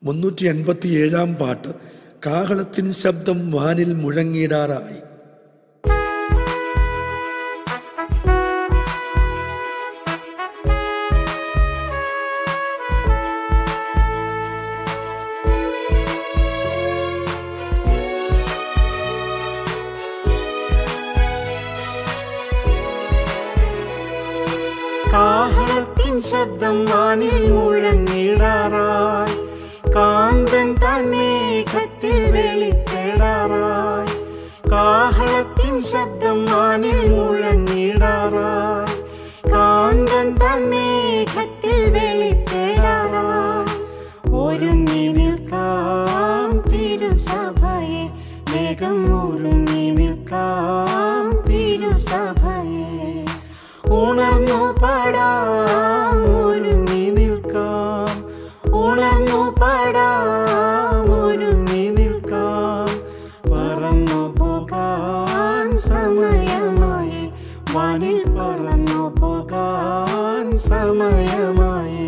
മുന്നൂറ്റി എൺപത്തിയേഴാം പാട്ട് കാഹളത്തിൻ ശബ്ദം വാനിൽ മുഴങ്ങിടാറായി കാഹളത്തിൻ ശബ്ദം വാനിൽ മുഴങ്ങിടാറായി കാന്തൻ താൻ മേഘത്തിൽ വെളിപ്പെടാറായി കാഹളത്തിൻ ശബ്ദം വാനിൽ മുഴങ്ങിടാറായി കാന്തൻ താൻ മേഘത്തിൽ വെളിപ്പെടാറായി ഒരുങ്ങി നിൽക്കാം തിരുസഭയെ വേഗം ഒരുങ്ങി നിൽക്കാം തിരുസഭയെ ഉണർന്നു പാടാം ഒരുങ്ങി നിൽക്കാം ഉണർന്നു പാടാം ഒരുങ്ങി നിൽക്കാം പറന്നു പോകാൻ സമയമായി വാനിൽ പറന്നു പോകാൻ സമയമായി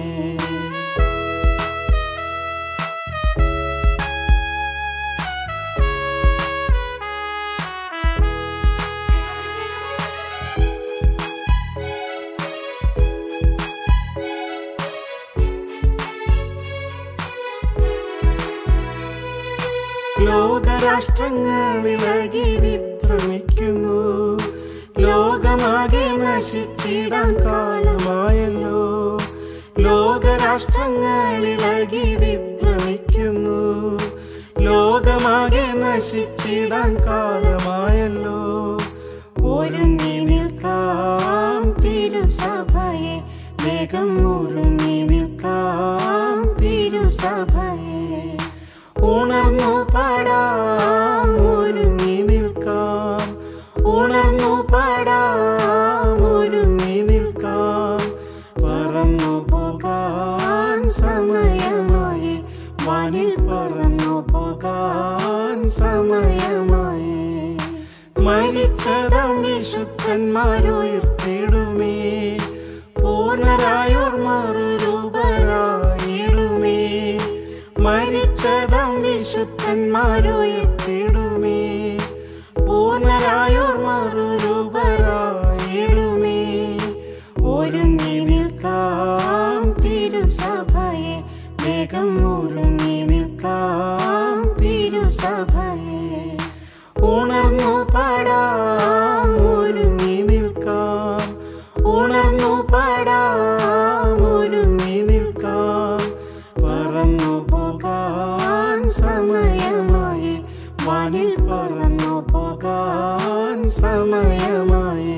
ലോകരാഷ്ട്രങ്ങൾ ഇളകി വിഭ്രമിക്കുന്നു ലോകമാകെ നശിച്ചിടാൻ കാലമായല്ലോ ലോകരാഷ്ട്രങ്ങൾ ഇളകി വിഭ്രമിക്കുന്നു ലോകമാകെ നശിച്ചിടാൻ കാലമായല്ലോ ഒരുങ്ങി നിൽക്കാം തിരുസഭയെ വേഗം ഒരുങ്ങി നിൽക്കാം തിരുസഭയെ ഉണർന്നു പാടാം ഒരുങ്ങി നിൽക്കാം ഉണർന്നു പാടാം ഒരുങ്ങി നിൽക്കാം പറന്നു പോകാൻ സമയമായി വാനിൽ പറന്നു പോകാൻ സമയമായി മരിച്ചതാം വിശുദ്ധന്മാരുയർത്തിടുമേ പൂർണ്ണരായോർ മറുരൂപരായിടുമേ മരിച്ചതാം വിശുദ്ധന്മാരുയർത്തിടുമേ പൂർണ്ണരായോർ മറുരൂപരായിടുമേ ഒരുങ്ങി നിൽക്കാം തിരുസഭയെ വേഗം ഒരുങ്ങി നിൽക്കാം തിരുസഭയെ ഉണർന്നു പാടാം ഒരുങ്ങി നിൽക്കാം ഉണർന്നു പാടാം ഒരുങ്ങി നിൽക്കാം പറന്നു പോകാൻ സമയമായി വാനിൽ പറന്നു പോകാൻ സമയമായി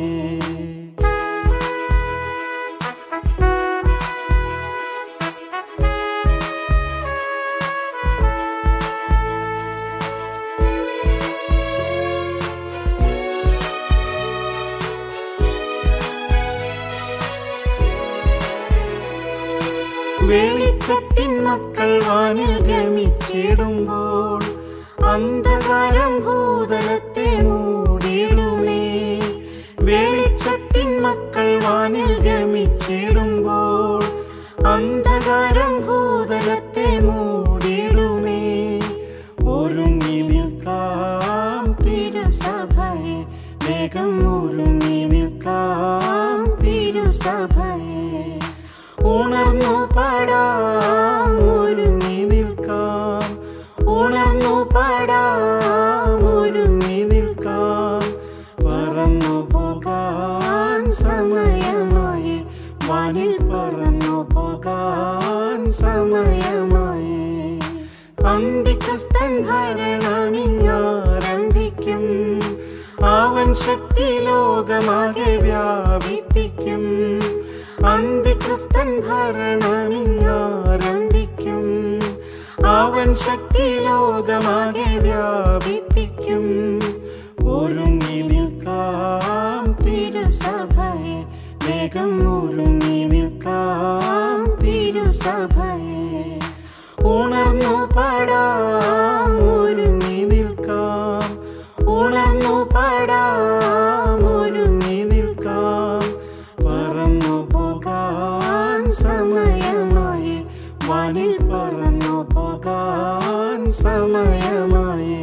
വെളിച്ചത്തിൻ മക്കൾ വാനിൽ ഗമിച്ചിടുമ്പോൾ അന്ധകാരം ഭൂതലത്തെ മൂടിയിടുമേ വെളിച്ചത്തിൻ മക്കൾ വാനിൽ ഗമിച്ചിടുമ്പോൾ അന്ധകാരം ഭൂതലത്തെ മൂടിയിടുമേ ഒരുങ്ങി നിൽക്കാം തിരുസഭയെ വേഗം ഒരുങ്ങി നിൽക്കാം തിരുസഭയെ ഉണർന്നു പാടാം ഒരുങ്ങി നിൽക്കാം ഉണർന്നു പാടാം ഒരുങ്ങി നിൽക്കാം പറന്നു പോകാൻ സമയമായി വാനിൽ പറന്നു പോകാൻ സമയമായി അന്തിക്രിസ്തൻ ഭരണമിങ്ങാരംഭിക്കും അവൻ ശക്തി ലോകമാകെ വ്യാപിപ്പിക്കും അന്തിക്രിസ്തൻ ഭരണമിങ്ങാരംഭിക്കും അവൻ ശക്തി ലോകമാകെ വ്യാപിപ്പിക്കും ഒരുങ്ങി നിൽക്കാം തിരുസഭയെ വേഗം ഒരുങ്ങി നിൽക്കാം തിരുസഭയെ ഉണർന്നു പാടാം ഒരുങ്ങി നിൽക്കാം ഉണർന്നു പാടാം ഒരുങ്ങി നിൽക്കാം പറന്നു പോകാൻ സമയമായി വാനിൽ പറന്നു പോകാൻ സമയമായി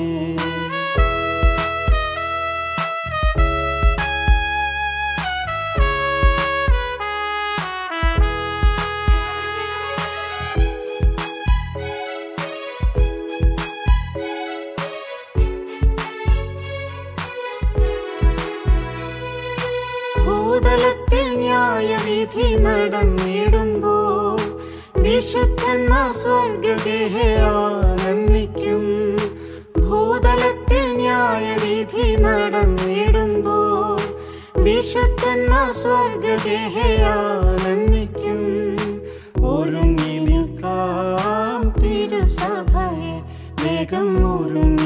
ഭൂതലത്തിൽ ന്യായവിധി നടന്നിടുമ്പോൾ വിശുദ്ധന്മാർ സ്വർഗദേഹെ ആനന്ദിക്കും ഭൂതലത്തിൽ ന്യായവിധി നടന്നിടുമ്പോൾ വിശുദ്ധന്മാർ സ്വർഗദേഹെ ആനന്ദിക്കും ഒരുങ്ങി നിൽക്കാം തിരുസഭയെ വേഗം ഒരുങ്ങി